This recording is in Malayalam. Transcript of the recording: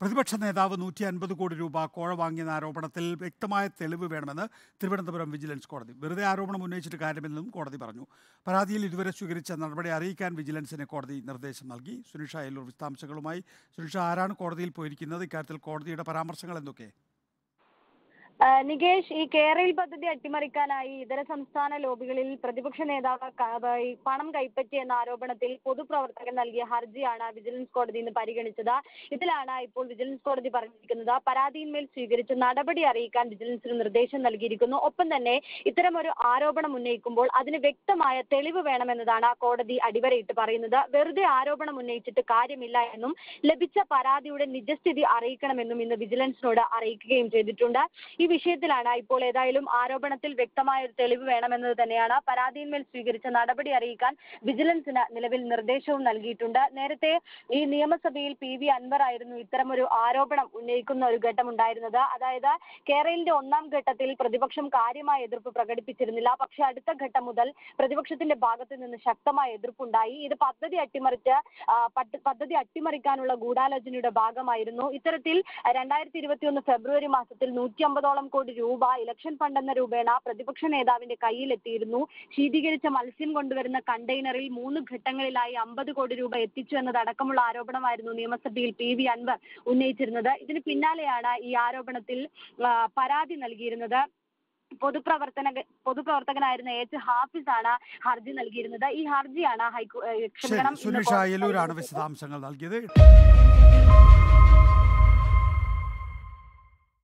പ്രതിപക്ഷ നേതാവ് നൂറ്റി അൻപത് കോടി രൂപ കോഴ വാങ്ങിയെന്ന ആരോപണത്തിൽ വ്യക്തമായ തെളിവ് വേണമെന്ന് തിരുവനന്തപുരം വിജിലൻസ് കോടതി വെറുതെ ആരോപണം ഉന്നയിച്ചിട്ട് കാര്യമെന്നും കോടതി പറഞ്ഞു പരാതിയിൽ ഇതുവരെ സ്വീകരിച്ച നടപടി അറിയിക്കാൻ വിജിലൻസിന് കോടതി നിർദ്ദേശം നൽകി സുനിഷ അയലൂർ വിശദാംശങ്ങളുമായി സുനിഷ ആരാണ് കോടതിയിൽ പോയിരിക്കുന്നത് ഇക്കാര്യത്തിൽ കോടതിയുടെ പരാമർശങ്ങൾ എന്തൊക്കെ ആ, നികേഷ് ഈ കേരയിൽ പദ്ധതി അട്ടിമറിക്കാനായി ഇതര സംസ്ഥാന ലോബികളിൽ പ്രതിപക്ഷ നേതാവ് ക- ഈ പണം കൈപ്പറ്റി എന്ന ആരോപണത്തിൽ പൊതുപ്രവർത്തകൻ നൽകിയ ഹർജിയാണ് വിജിലൻസ് കോടതി ഇന്ന് പരിഗണിച്ചത് ഇതിലാണ് ഇപ്പോൾ വിജിലൻസ് കോടതി പറഞ്ഞിരിക്കുന്നത് പരാതിയിന്മേൽ സ്വീകരിച്ച നടപടി അറിയിക്കാൻ വിജിലൻസിന് നിർദ്ദേശം നൽകിയിരിക്കുന്നു ഒപ്പം തന്നെ ഇത്തരമൊരു ആരോപണം ഉന്നയിക്കുമ്പോൾ അതിന് വ്യക്തമായ തെളിവ് വേണമെന്നതാണ് കോടതി അടിവരയിട്ട് പറയുന്നത് വെറുതെ ആരോപണം ഉന്നയിച്ചിട്ട് കാര്യമില്ല എന്നും ലഭിച്ച പരാതിയുടെ നിജസ്ഥിതി അറിയിക്കണമെന്നും ഇന്ന് വിജിലൻസിനോട് അറിയിക്കുകയും ചെയ്തിട്ടുണ്ട് ഈ വിഷയത്തിലാണ് ഇപ്പോൾ ഏതായാലും ആരോപണത്തിൽ വ്യക്തമായ ഒരു തെളിവ് വേണമെന്നത് തന്നെയാണ് പരാതിയിന്മേൽ സ്വീകരിച്ച നടപടി അറിയിക്കാൻ വിജിലൻസിന് നിലവിൽ നിർദ്ദേശവും നൽകിയിട്ടുണ്ട് നേരത്തെ ഈ നിയമസഭയിൽ പി വി അൻവർ ആയിരുന്നു ഇത്തരമൊരു ആരോപണം ഉന്നയിക്കുന്ന ഒരു ഘട്ടം ഉണ്ടായിരുന്നത് അതായത് കേരളിന്റെ ഒന്നാം ഘട്ടത്തിൽ പ്രതിപക്ഷം കാര്യമായ എതിർപ്പ് പ്രകടിപ്പിച്ചിരുന്നില്ല പക്ഷേ അടുത്ത ഘട്ടം മുതൽ പ്രതിപക്ഷത്തിന്റെ ഭാഗത്ത് നിന്ന് ശക്തമായ എതിർപ്പുണ്ടായി ഇത് പദ്ധതി അട്ടിമറിച്ച് ആ, പട്ട്- പദ്ധതി അട്ടിമറിക്കാനുള്ള ഗൂഢാലോചനയുടെ ഭാഗമായിരുന്നു ഇത്തരത്തിൽ രണ്ടായിരത്തി ഇരുപത്തിയൊന്ന് ഫെബ്രുവരി മാസത്തിൽ നൂറ്റി അമ്പതോളം കോടി രൂപ ഇലക്ഷൻ ഫണ്ട് എന്ന രൂപേണ പ്രതിപക്ഷ നേതാവിന്റെ കയ്യിലെത്തിയിരുന്നു ശീതീകരിച്ച മത്സ്യം കൊണ്ടുവരുന്ന കണ്ടെയ്നറിൽ മൂന്ന് ഘട്ടങ്ങളിലായി അമ്പത് കോടി രൂപ എത്തിച്ചു എന്നതടക്കമുള്ള ആരോപണമായിരുന്നു നിയമസഭയിൽ പി വി അൻവർ ഉന്നയിച്ചിരുന്നത് ഇതിന് പിന്നാലെയാണ് ഈ ആരോപണത്തിൽ ആ, പരാതി നൽകിയിരുന്നത് പൊതുപ്രവർത്തന പൊതുപ്രവർത്തകനായിരുന്ന എച്ച് ഹാഫിസ് ആണ് ഹർജി നൽകിയിരുന്നത് ഈ ഹർജിയാണ് ഹൈക്കോ ഏ, ശരി ക്ഷമിക്കണം ഇന്ന് സുനിഷ കോടതി അയലൂരാണ് പരിഗണിച്ചത്. വിശദാംശങ്ങൾ നൽകിയത്